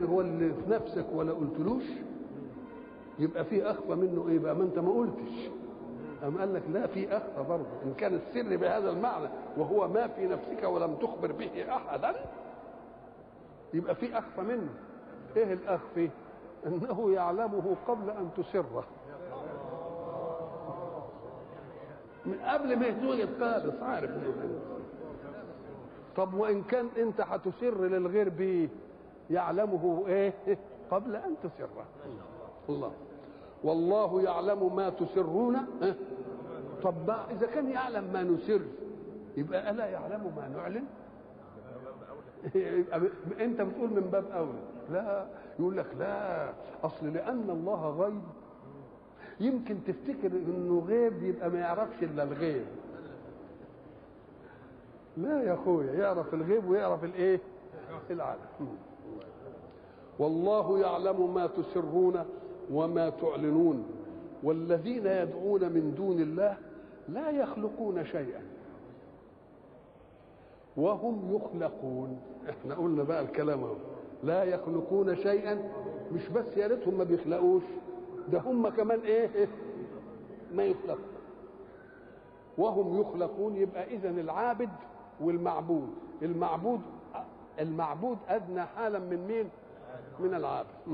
هو اللي في نفسك ولا قلتلوش يبقى في اخفى منه ايه بقى ما انت ما قلتش أم قال لك لا في اخفى برضه ان كان السر بهذا المعنى وهو ما في نفسك ولم تخبر به احدا يبقى في اخفى منه ايه الاخفي انه يعلمه قبل ان تسره من قبل ما يتوجد خالص عارف انه طب وان كان انت هتسر للغير به يعلمه ايه قبل ان تسره الله والله يعلم ما تسرون ها؟ طب ما اذا كان يعلم ما نسر يبقى الا يعلم ما نعلن يبقى انت بتقول من باب اولى لا يقول لك لا اصل لان الله غيب يمكن تفتكر انه غيب يبقى ما يعرفش الا الغيب لا يا اخويا يعرف الغيب ويعرف الايه العالم والله يعلم ما تسرون وما تعلنون والذين يدعون من دون الله لا يخلقون شيئا وهم يخلقون احنا قلنا بقى الكلام اهو لا يخلقون شيئا مش بس يا ريتهم ما بيخلقوش ده هم كمان ايه ما يخلقون وهم يخلقون يبقى اذا العابد والمعبود المعبود المعبود ادنى حالا من مين من العابد م.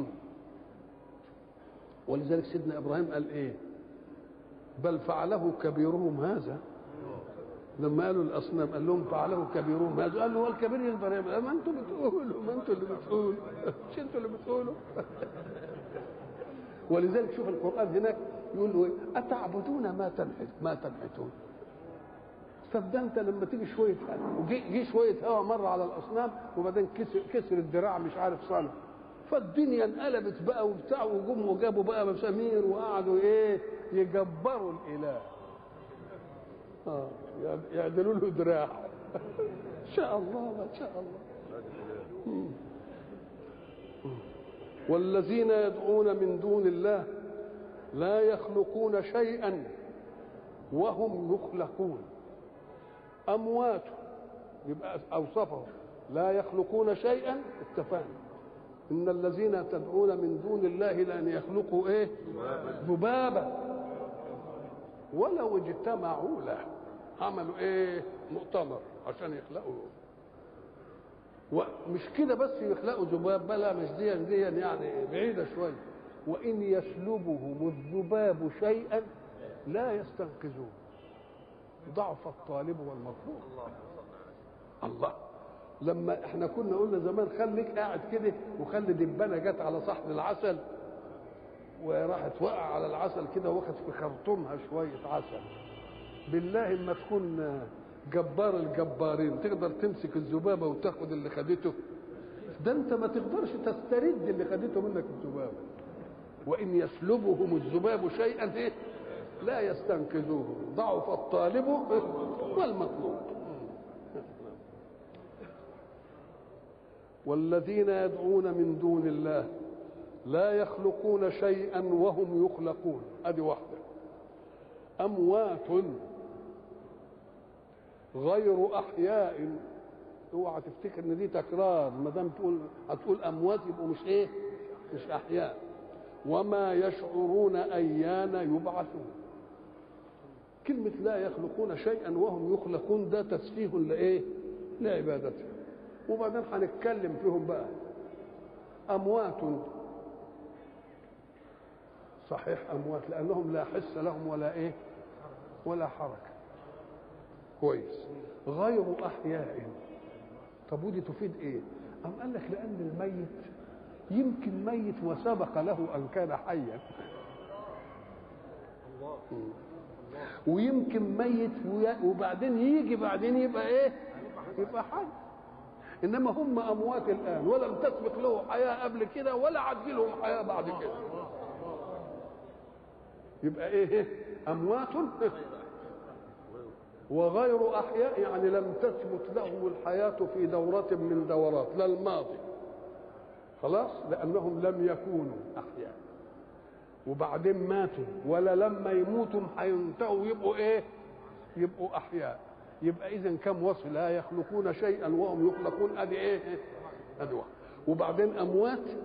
ولذلك سيدنا ابراهيم قال ايه بل فعله كبيرهم هذا لما قالوا الاصنام قال لهم فعله كبيرهم هذا قال له هو الكبير يقدر يعمل ما انتوا بتقولوا ما انتوا اللي بتقولوا مش انتوا اللي بتقولوا ولذلك شوف القران هناك يقول له ايه اتعبدون ما تنحت ما تنحتون طب ده انت لما تيجي شويه وجي شويه هوا مره على الاصنام وبعدين كسر كسر الذراع مش عارف صنم فالدنيا انقلبت بقى وبتاع وجم وجابوا بقى مسامير وقعدوا ايه يجبروا الاله اه يعدلوا له دراع ان شاء الله ما شاء الله والذين يدعون من دون الله لا يخلقون شيئا وهم يخلقون اموات يبقى اوصفهم لا يخلقون شيئا اتفقنا ان الذين تدعون من دون الله لن يخلقوا ايه ذبابا ولو اجتمعوا له عملوا ايه مؤتمر عشان يخلقوا ومش كده بس يخلقوا ذباب بلا مش دي دي يعني بعيده شويه وان يسلبهم الذباب شيئا لا يستنقذوه ضعف الطالب والمطلوب الله الله لما احنا كنا قلنا زمان خليك قاعد كده وخلي دبانه جت على صحن العسل وراحت وقع على العسل كده واخد في خرطومها شويه عسل بالله اما تكون جبار الجبارين تقدر تمسك الذبابه وتاخد اللي خدته ده انت ما تقدرش تسترد اللي خدته منك الذبابه وان يسلبهم الذباب شيئا ايه لا يستنقذوه ضعف الطالب والمطلوب والذين يدعون من دون الله لا يخلقون شيئا وهم يخلقون ادي واحده اموات غير احياء اوعى تفتكر ان دي تكرار ما دام تقول هتقول اموات يبقوا مش ايه مش احياء وما يشعرون ايان يبعثون كلمة لا يخلقون شيئا وهم يخلقون ده تسفيه لإيه؟ لعبادتهم. وبعدين هنتكلم فيهم بقى. أموات صحيح أموات لأنهم لا حس لهم ولا إيه؟ ولا حركة. كويس. غير أحياء. طب ودي تفيد إيه؟ أم قال لك لأن الميت يمكن ميت وسبق له أن كان حيا. الله. ويمكن ميت وبعدين يجي بعدين يبقى ايه يبقى حي انما هم اموات الان ولم تسبق له حياه قبل كده ولا عد لهم حياه بعد كده يبقى ايه اموات وغير احياء يعني لم تثبت لهم الحياه في دوره من دورات لا الماضي خلاص لانهم لم يكونوا احياء وبعدين ماتوا ولا لما يموتوا هينتهوا يبقوا ايه يبقوا احياء يبقى اذا كم وصف لا يخلقون شيئا وهم يخلقون ادي ايه ادي واحد وبعدين اموات